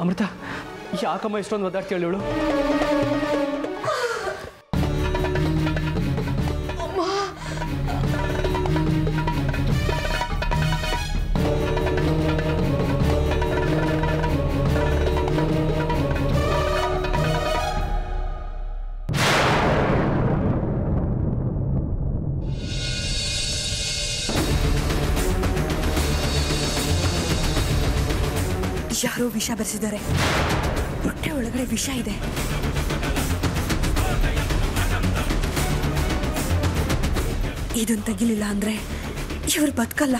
ಅಮೃತ ಯಾಕಮ್ಮ ಇಷ್ಟೊಂದು ಒದ್ದಾಡ್ತೀವಳು ಇವಳು ಯಾರೋ ವಿಷ ಬೆರೆಸಿದ್ದಾರೆ ಹೊಟ್ಟೆ ಒಳಗಡೆ ವಿಷ ಇದೆ ಇದನ್ನ ತೆಗಿಲಿಲ್ಲ ಅಂದ್ರೆ ಇವ್ರು ಬದುಕಲ್ಲ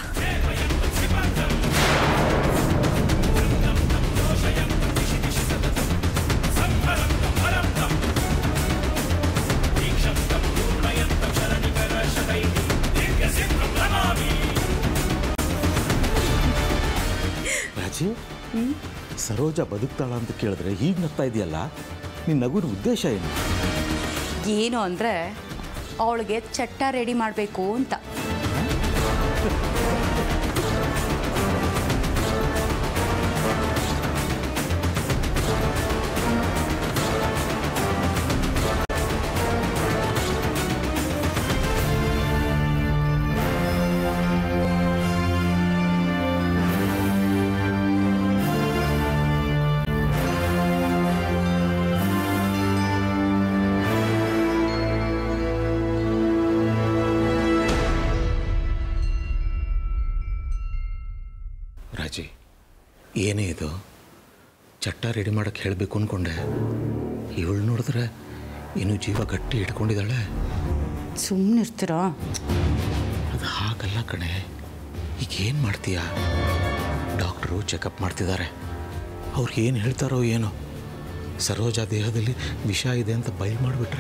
ರಾಜಿ ಸರೋಜ ಬದುಕ್ತಾಳ ಅಂತ ಕೇಳಿದ್ರೆ ಹೀಗೆ ನಗ್ತಾ ಇದೆಯಲ್ಲ ನಿನ್ನ ನಗುವಿನ ಉದ್ದೇಶ ಏನು ಏನು ಅಂದರೆ ಅವಳಿಗೆ ಚಟ್ಟ ರೆಡಿ ಮಾಡಬೇಕು ಅಂತ ರಾಜಿ ಏನೇ ಇದು ಚಟ್ಟ ರೆಡಿ ಮಾಡೋಕ್ಕೆ ಹೇಳಬೇಕು ಅಂದ್ಕೊಂಡೆ ಇವಳು ನೋಡಿದ್ರೆ ಇನ್ನೂ ಜೀವ ಗಟ್ಟಿ ಇಟ್ಕೊಂಡಿದ್ದಾಳೆ ಸುಮ್ಮನಿರ್ತೀರಾ ಅದು ಹಾಗಲ್ಲ ಕಣೆ ಈಗ ಏನು ಮಾಡ್ತೀಯಾ ಡಾಕ್ಟ್ರು ಚೆಕಪ್ ಮಾಡ್ತಿದ್ದಾರೆ ಅವ್ರು ಏನು ಹೇಳ್ತಾರೋ ಏನೋ ಸರೋಜಾ ದೇಹದಲ್ಲಿ ವಿಷ ಇದೆ ಅಂತ ಬಯಲು ಮಾಡಿಬಿಟ್ರೆ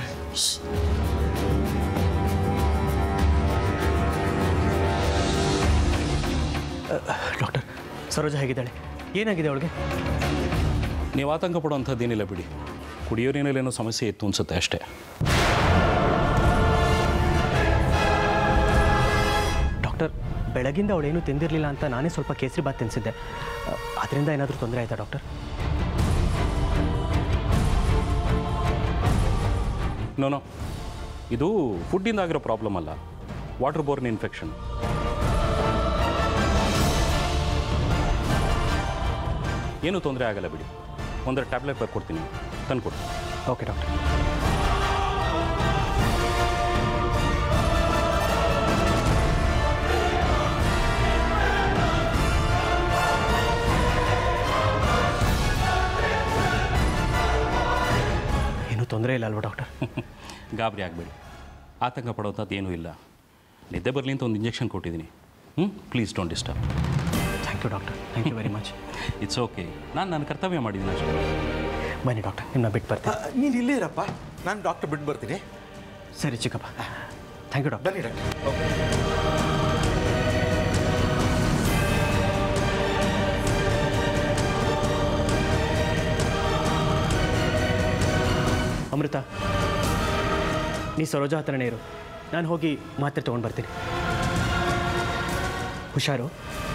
ಡಾಕ್ಟರ್ ಸರೋಜ ಹೇಗಿದ್ದಾಳೆ ಏನಾಗಿದೆ ಅವಳಿಗೆ ನೀವು ಆತಂಕ ಪಡುವಂಥದ್ದೇನಿಲ್ಲ ಬಿಡಿ ಕುಡಿಯೋ ನೀರಲ್ಲೇನೋ ಸಮಸ್ಯೆ ಇತ್ತು ಅನ್ಸುತ್ತೆ ಅಷ್ಟೇ ಡಾಕ್ಟರ್ ಬೆಳಗಿಂದ ಅವಳೇನು ತಿಂದಿರಲಿಲ್ಲ ಅಂತ ನಾನೇ ಸ್ವಲ್ಪ ಕೇಸರಿ ಬಾತ್ ತಿನ್ನಿಸಿದ್ದೆ ಅದರಿಂದ ಏನಾದರೂ ತೊಂದರೆ ಆಯಿತಾ ಡಾಕ್ಟರ್ ನೋನೋ ಇದು ಫುಡ್ಡಿಂದ ಆಗಿರೋ ಪ್ರಾಬ್ಲಮ್ ಅಲ್ಲ ವಾಟರ್ ಬೋರ್ನ್ ಇನ್ಫೆಕ್ಷನ್ ಏನೂ ತೊಂದರೆ ಆಗಲ್ಲ ಬಿಡಿ ಒಂದರ ಟ್ಯಾಬ್ಲೆಟ್ ಬರ್ಕೊಡ್ತೀನಿ ತಂದ್ಕೊಡಿ ಓಕೆ ಡಾಕ್ಟರ್ ಏನೂ ತೊಂದರೆ ಇಲ್ಲ ಅಲ್ವಾ ಡಾಕ್ಟರ್ ಗಾಬರಿ ಆಗಬೇಡಿ ಆತಂಕ ಪಡೋಂಥದ್ದು ಏನೂ ಇಲ್ಲ ನಿದ್ದೆ ಬರಲಿ ಅಂತ ಒಂದು ಇಂಜೆಕ್ಷನ್ ಕೊಟ್ಟಿದ್ದೀನಿ ಹ್ಞೂ please don't disturb thank you doctor thank you very much it's okay ನಾನು ನನ್ನ ಕರ್ತವ್ಯ ಮಾಡಿದ್ದೀನಿ ಅಷ್ಟೇ ಬನ್ನಿ ಡಾಕ್ಟರ್ ನಿಮ್ಮನ್ನ ಬಿಟ್ಟು ಬರ್ತೀನಿ ನೀನು ಇಲ್ಲೇ ಇರಪ್ಪ ನಾನು ಡಾಕ್ಟರ್ ಬಿಟ್ಟು ಬರ್ತೀನಿ ಸರಿ ಚಿಕ್ಕಪ್ಪ ಥ್ಯಾಂಕ್ ಯು ಡಾಕ್ಟರ್ ಬನ್ನಿ ಡಾಕ್ಟರ್ ಅಮೃತ ನೀ ಸರೋಜಾ ಹತ್ರನೇ ಇರು ನಾನು ಹೋಗಿ ಮಾತ್ರೆ ತೊಗೊಂಡು ಬರ್ತೀನಿ ಹುಷಾರು